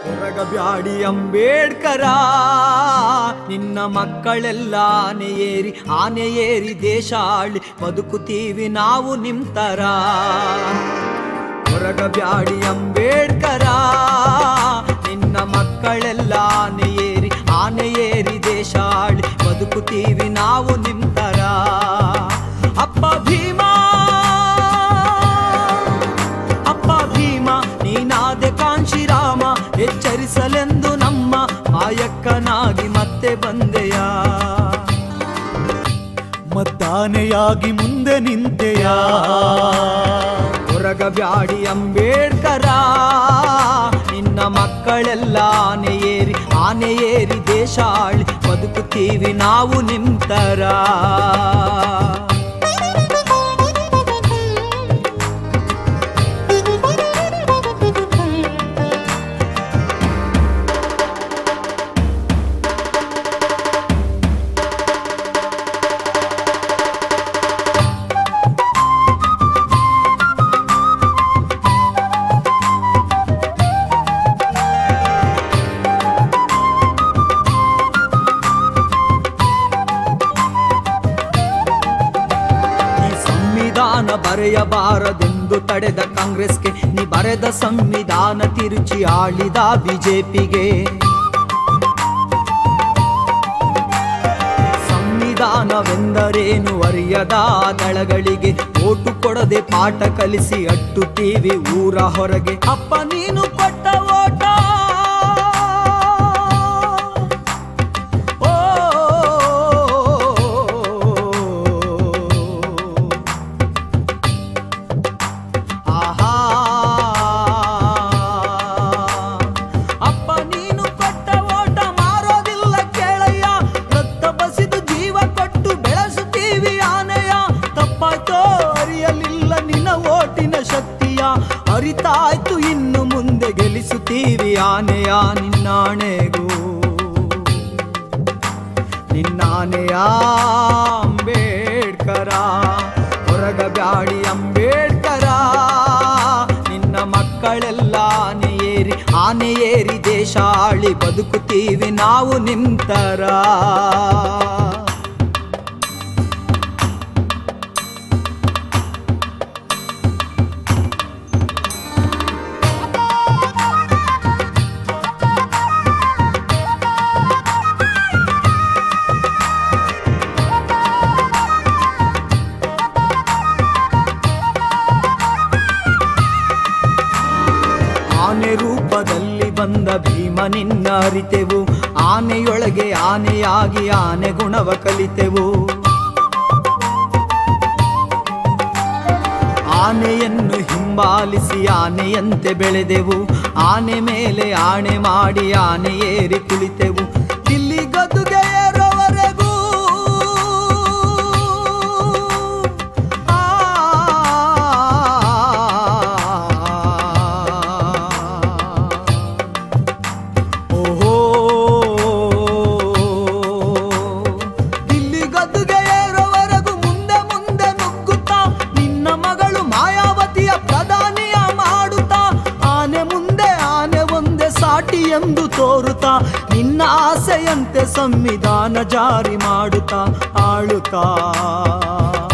ಹೊರಗಬ್ಯಾಡಿ ಅಂಬೇಡ್ಕರ ನಿನ್ನ ಮಕ್ಕಳೆಲ್ಲ ಆನೆ ಏರಿ ಆನೆ ಏರಿ ದೇಶ ಆಳಿ ಬದುಕುತ್ತೀವಿ ನಾವು ನಿಂತರ ಹೊರಗಬ್ಯಾಡಿ ಅಂಬೇಡ್ಕರ ನಿನ್ನ ಮಕ್ಕಳೆಲ್ಲ ಆನೆ ಏರಿ ಆನೆ ಏರಿ ದೇಶ ಆಳಿ ಬದುಕುತ್ತೀವಿ ನಾವು ನಿಂತರ ಅಪ್ಪ ಭೀಮಾ ಅಪ್ಪ ಭೀಮ ನೀನಾದೆ ಕಾಂಶಿರಾಮ ಎಚ್ಚರಿಸಲೆಂದು ನಮ್ಮ ಮಾಯಕ್ಕನಾಗಿ ಮತ್ತೆ ಬಂದೆಯ ಮದ್ದಾನೆಯಾಗಿ ಮುಂದೆ ನಿಂತೆಯ ಹೊರಗಬ್ಯಾಡಿ ಅಂಬೇಡ್ಕರ ನಿನ್ನ ಮಕ್ಕಳೆಲ್ಲ ಆನೆ ಏರಿ ಆನೆ ಏರಿ ದೇಶ ಆಳಿ ಬದುಕುತ್ತೀವಿ ನಾವು ನಿಂತರ ಈ ಸಂವಿಧಾನ ಬರೆಯಬಾರದೆಂದು ತಡೆದ ಕಾಂಗ್ರೆಸ್ಗೆ ನೀ ಬರೆದ ಸಂವಿಧಾನ ತಿರುಚಿ ಆಳಿದ ಬಿಜೆಪಿಗೆ ಸಂವಿಧಾನವೆಂದರೇನು ಅರಿಯದ ದಳಗಳಿಗೆ ಓಟು ಕೊಡದೆ ಪಾಠ ಕಲಿಸಿ ಅಟ್ಟುತ್ತೀವಿ ಊರ ಹೊರಗೆ ಅಪ್ಪ ನೀನು ಕೊಟ್ಟ ಓಟ ಓ ಆಹಾ ಅಪ್ಪ ನೀನು ಕೊಟ್ಟ ಓಟ ಮಾರೋದಿಲ್ಲ ಕೇಳಯ್ಯ ರಕ್ತ ಬಸಿದು ಜೀವ ಕೊಟ್ಟು ಬೆಳೆಸುತ್ತೀವಿ ಆನೆಯ ತಪ್ಪಾಯ್ತೋ ಅರಿಯಲಿಲ್ಲ ನಿನ್ನ ಓಟಿನ ಶಕ್ತಿಯ ಅರಿತಾಯ್ತು ಇನ್ನು ಮುಂದೆ ಗೆಲ್ಲಿಸುತ್ತೀವಿ ಆನೆಯ ನಿನ್ನಾಣೆಗೂ ನಿನ್ನಾನೆಯ ಅಂಬೇಡ್ಕರ ಹೊರಗಬ್ಯಾಡಿ ಅಂಬೇಡ್ಕರ ನಿನ್ನ ಮಕ್ಕಳೆಲ್ಲ ಆನೆ ಏರಿ ಆನೆ ಏರಿ ದೇಶ ಆಳಿ ಬದುಕುತ್ತೀವಿ ನಾವು ನಿಂತರ ಆನೆ ರೂಪದಲ್ಲಿ ಬಂದ ಭೀಮ ನಿನ್ನ ಅರಿತೆವು ಆನೆಯೊಳಗೆ ಆನೆಯಾಗಿ ಆನೆ ಗುಣವ ಕಲಿತೆವು ಆನೆಯನ್ನು ಹಿಂಬಾಲಿಸಿ ಆನೆಯಂತೆ ಬೆಳೆದೆವು ಆನೆ ಮೇಲೆ ಆಣೆ ಮಾಡಿ ಆನೆ ಏರಿ ಕುಳಿತೆವು ಇಲ್ಲಿ ಗದ್ದುಗೆ ಏರೋವರೆಗೂ ಆ ಓಹೋ ಇಲ್ಲಿ ಗದ್ದುಗೆ ಏರೋವರೆಗೂ ಮುಂದೆ ಮುಂದೆ ನುಗ್ಗುತ್ತಾ ನಿನ್ನ ಮಗಳು ಮಾಯಾವತಿಯ ಪ್ರಧಾನಿಯ ಮಾಡುತ್ತಾ ಆನೆ ಮುಂದೆ ಆನೆ ಒಂದೇ ಸಾಟಿ ಎಂದು ತೋರುತ್ತಾ ನಿನ್ನ ಆಸೆಯಂತೆ ಸಂವಿಧಾನ ಜಾರಿ ಮಾಡುತ್ತಾ ಆಳುತ್ತಾ